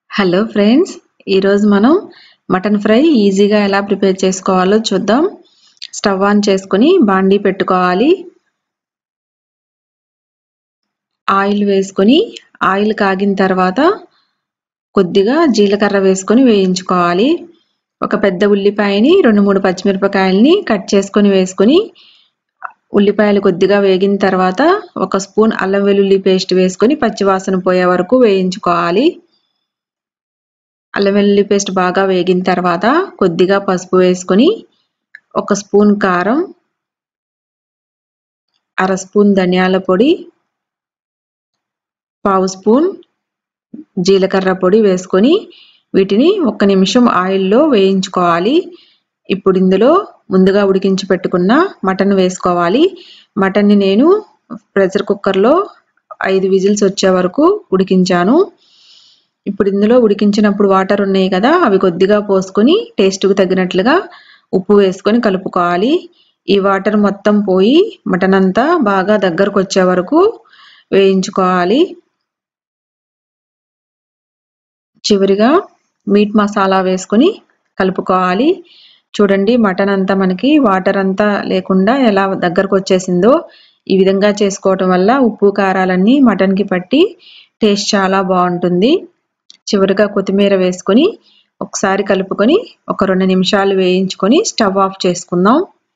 hello friends ఈరోజు మనం mutton fry ఈజీగా ఎలా ప్రిపేర్ చేసుకోవాలో చూద్దాం స్టవ్ ఆన్ చేసుకుని బాండీ పెట్టుకోవాలి ఆయిల్ వేసుకొని ఆయిల్ కాగిన తర్వాత కొద్దిగా జీలకర్ర వేసుకొని వేయించుకోవాలి ఒక పెద్ద ఉల్లిపాయని రెండు మూడు పచ్చిమిరపకాయలని కట్ చేసుకొని వేసుకొని ఉల్లిపాయలు కొద్దిగా వేగిన తర్వాత ఒక స్పూన్ అల్లం వెల్లుల్లి పేస్ట్ వేసుకొని పచ్చివాసన పోయే వరకు వేయించుకోవాలి అల్లం వెల్లుల్లి పేస్ట్ బాగా వేగిన తర్వాత కొద్దిగా పసుపు వేసుకొని ఒక స్పూన్ కారం అర స్పూన్ ధనియాల పొడి పావు స్పూన్ జీలకర్ర పొడి వేసుకొని వీటిని ఒక్క నిమిషం ఆయిల్లో వేయించుకోవాలి ఇప్పుడు ఇందులో ముందుగా ఉడికించి పెట్టుకున్న మటన్ వేసుకోవాలి మటన్ని నేను ప్రెషర్ కుక్కర్లో ఐదు విజిల్స్ వచ్చే వరకు ఉడికించాను ఇప్పుడు ఇందులో ఉడికించినప్పుడు వాటర్ ఉన్నాయి కదా అవి కొద్దిగా పోసుకొని టేస్ట్కు తగినట్లుగా ఉప్పు వేసుకొని కలుపుకోవాలి ఈ వాటర్ మొత్తం పోయి మటన్ అంతా బాగా దగ్గరకు వచ్చే వరకు వేయించుకోవాలి చివరిగా మీట్ మసాలా వేసుకొని కలుపుకోవాలి చూడండి మటన్ అంతా మనకి వాటర్ అంతా లేకుండా ఎలా దగ్గరకు వచ్చేసిందో ఈ విధంగా చేసుకోవటం వల్ల ఉప్పు కారాలన్నీ మటన్కి పట్టి టేస్ట్ చాలా బాగుంటుంది చివరిగా కొత్తిమీర వేసుకొని ఒకసారి కలుపుకొని ఒక రెండు నిమిషాలు వేయించుకొని స్టవ్ ఆఫ్ చేసుకుందాం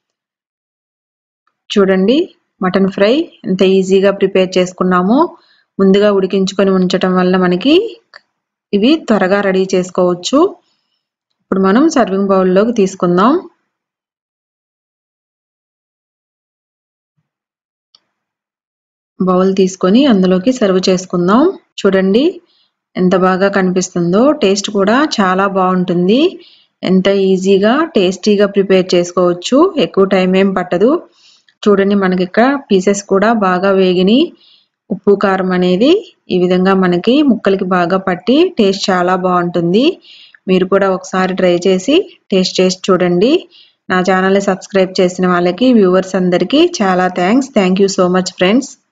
చూడండి మటన్ ఫ్రై ఎంత ఈజీగా ప్రిపేర్ చేసుకున్నామో ముందుగా ఉడికించుకొని ఉంచటం వల్ల మనకి ఇవి త్వరగా రెడీ చేసుకోవచ్చు ఇప్పుడు మనం సర్వింగ్ బౌల్లోకి తీసుకుందాం బౌల్ తీసుకొని అందులోకి సర్వ్ చేసుకుందాం చూడండి ఎంత బాగా కనిపిస్తుందో టేస్ట్ కూడా చాలా బాగుంటుంది ఎంత ఈజీగా టేస్టీగా ప్రిపేర్ చేసుకోవచ్చు ఎక్కువ టైం ఏం పట్టదు చూడండి మనకి ఇక్కడ పీసెస్ కూడా బాగా వేగిని ఉప్పు కారం అనేది ఈ విధంగా మనకి ముక్కలకి బాగా పట్టి టేస్ట్ చాలా బాగుంటుంది మీరు కూడా ఒకసారి ట్రై చేసి టేస్ట్ చేసి చూడండి నా ఛానల్ని సబ్స్క్రైబ్ చేసిన వాళ్ళకి వ్యూవర్స్ అందరికీ చాలా thanks thank you so much friends